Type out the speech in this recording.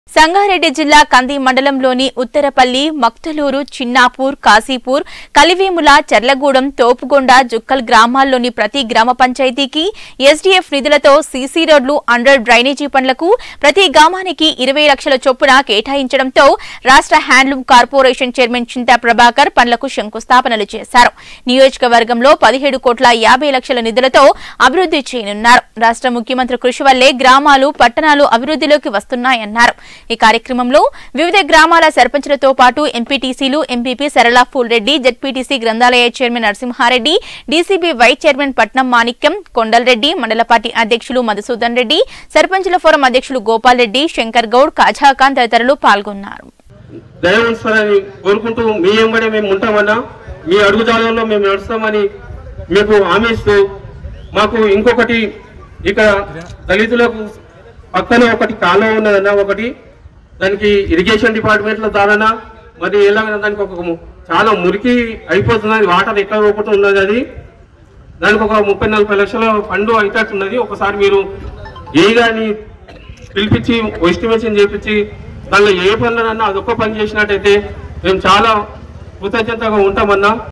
సంగారెడ్డి జిల్లా కంది మండలంలోని ఉత్తరపల్లి మక్తలూరు చిన్నాపూర్ కాశీపూర్ కలివేముల చెర్లగూడెం తోపుగొండ జుక్కల్ గ్రామాల్లోని ప్రతి గ్రామ పంచాయతీకి ఎస్డీఎఫ్ నిధులతో సీసీ రోడ్లు అండర్ డ్రైనేజీ పనులకు ప్రతి గ్రామానికి ఇరవై లక్షల చొప్పున కేటాయించడంతో రాష్ట్ర handloom corporation chairman Chinta Prabhakar పనులకు శంకుస్థాపనలు చేశారు నియోజకవర్గంలో పదిహేడు కోట్ల యాభై లక్షల నిధులతో అభివృద్ధి చేయనున్నారు రాష్ట్ర ముఖ్యమంత్రి కృషి వల్లే గ్రామాలు పట్టణాలు అభివృద్ధిలోకి వస్తున్నాయన్నారు ఈ కార్యక్రమంలో వివిధ గ్రామాల సర్పంచులతో పాటు ఎంపీటీసీలు ఎంపీపీ సరళా ఫూల్ రెడ్డి జడ్పీటీసీ గ్రంథాలయ chairman Narasimha Reddy DCB vice chairman Patnam Manikyam Kondal Reddy మండల పార్టీ అధ్యక్షులు మధుసూదన్ రెడ్డి సర్పంచుల ఫోరం అధ్యక్షులు గోపాల్ రెడ్డి శంకర్ గౌడ్ కాజాఖాన్ తదితరులు పాల్గొన్నారు దయ ఉంచాలని కోరుకుంటూ మీ వెంబడే మేము ఉంటామన్నా మీ అడుగుజాడల్లో మేము నడుస్తామని మీకు హామీ ఇస్తూ మాకు ఇంకొకటి ఇక్కడ దళితులకు పక్కన ఒకటి కాలువ ఉన్నదన్న ఒకటి దానికి ఇరిగేషన్ డిపార్ట్మెంట్ల ద్వారా మరి ఎలాగ దానికి ఒక ము- చాలా మురికి అయిపోతున్నది వాటర్ ఎట్లా పోకుండా ఉన్నది అది దానికి ఒక ముప్పై నలభై లక్షల ఫండ్ అయినట్టున్నది ఒకసారి మీరు ఏ గాని పిలిపించి ఎస్టిమేషన్ చేపించి దానిలో ఏ పనులన్నా అదొక్క పని చేసినట్టయితే మేము చాలా కృతజ్ఞతగా ఉంటామన్నా